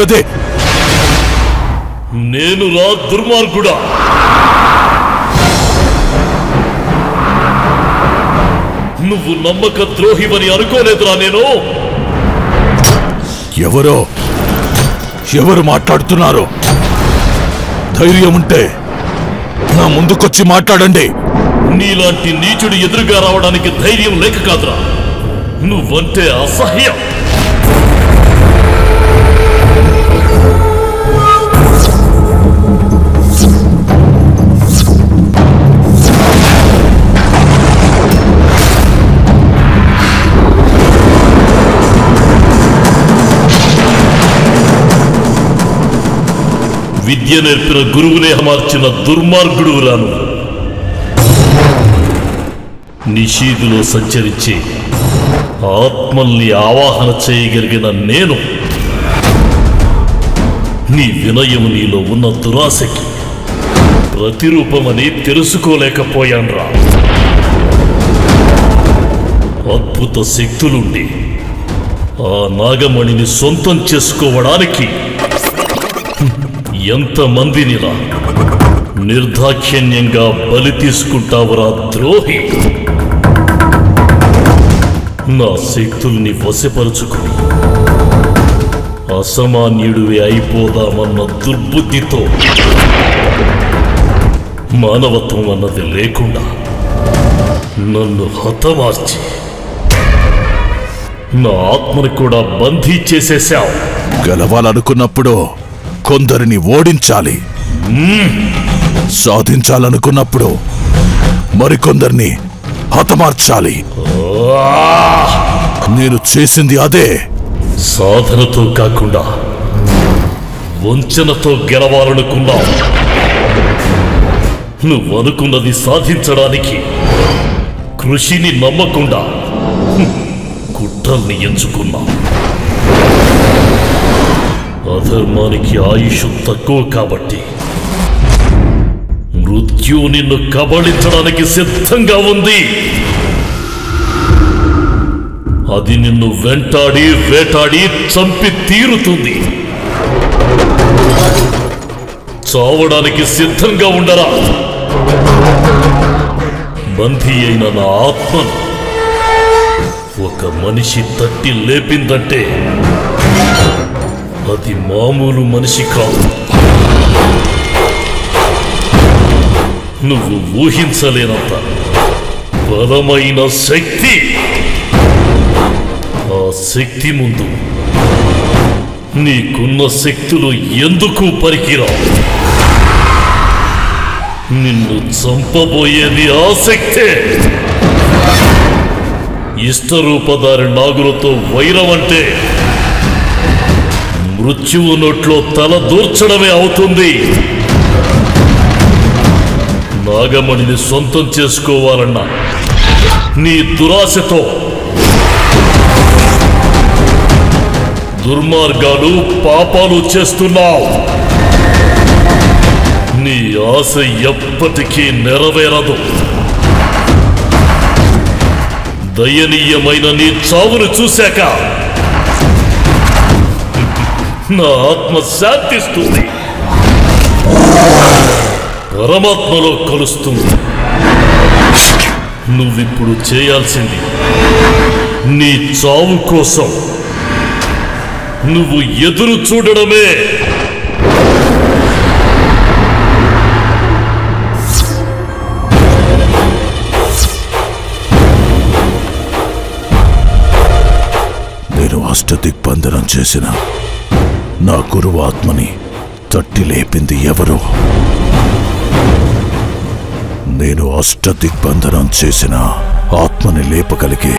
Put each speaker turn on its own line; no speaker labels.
చెప్పేదే
నేను రా దుర్మార్గుడా నువ్వు నమ్మక ద్రోహివని అనుకోలేదురా నేను
ఎవరో ఎవరు మాట్లాడుతున్నారు ధైర్యం ఉంటే నా ముందుకొచ్చి మాట్లాడండి
నీలాంటి నీచుడు ఎదురుగా రావడానికి ధైర్యం లేక కాదురా నువ్వంటే అసహ్యం విద్య నేర్పిన గురువునే మార్చిన దుర్మార్గుడు రాను నిషీదులో సంచరించి ఆత్మల్ని ఆవాహన చేయగలిగిన నేను నీ వినయం నీలో ఉన్న దురాశకి ప్రతిరూపమని తెలుసుకోలేకపోయాన్రా అద్భుత శక్తులుండి ఆ నాగమణిని సొంతం చేసుకోవడానికి ఎంతమందినిలా నిర్దాక్షిణ్యంగా బలి తీసుకుంటావురా ద్రోహి నా శక్తుల్ని వశపరుచుకుని అసామాన్యుడివి అయిపోదామన్న దుర్బుద్ధితో మానవత్వం అన్నది లేకుండా నన్ను హతమార్చి నా ఆత్మని కూడా బందీ చేసేశావు
గెలవాలనుకున్నప్పుడు కొందరిని ఓడించాలి సాధించాలనుకున్నప్పుడు మరికొందరిని హతమార్చాలి నేను చేసింది అదే
సాధనతో కాకుండా వంచనతో గెలవాలనుకున్నావు నువ్వు అనుకున్నది సాధించడానికి కృషిని నమ్మకుండా హ్మ్, కుట్రల్ని ఎంచుకున్నావు అధర్మానికి ఆయుష్ తక్కువ కాబట్టి మృత్యు నిన్ను కబళించడానికి సిద్ధంగా ఉంది అది నిన్ను వెంటాడి వేటాడి చంపి తీరుతుంది చావడానికి సిద్ధంగా ఉండరా బందీ అయిన నా ఆత్మను ఒక మనిషి తట్టి లేపిందంటే అది మామూలు మనిషి కాదు నువ్వు ఊహించలేనంత బలమైన శక్తి ఆ శక్తి ముందు నీకున్న శక్తులు ఎందుకు పనికిరావు నిన్ను చంపబోయేది ఆ శక్తే ఇష్టరూపదారి నాగులతో వైరం అంటే మృత్యువు నోట్లో తల దూర్చడమే అవుతుంది నాగమణిని సొంతం చేసుకోవాలన్న నీ దురాశతో దుర్మార్గాలు పాపాలు చేస్తున్నావు నీ ఆశ ఎప్పటికీ నెరవేరదు దయనీయమైన నీ చావును చూశాక నా ఆత్మ శాంతిస్తుంది పరమాత్మలో కలుస్తుంది నువ్విప్పుడు చేయాల్సింది నీ చావు కోసం నువ్వు ఎదురు చూడడమే
నేను అష్టదిగ్బంధనం చేసిన నా గురువు ఆత్మని తట్టి లేపింది ఎవరు నేను అష్టదిగ్బంధనం చేసిన ఆత్మని లేపగలిగే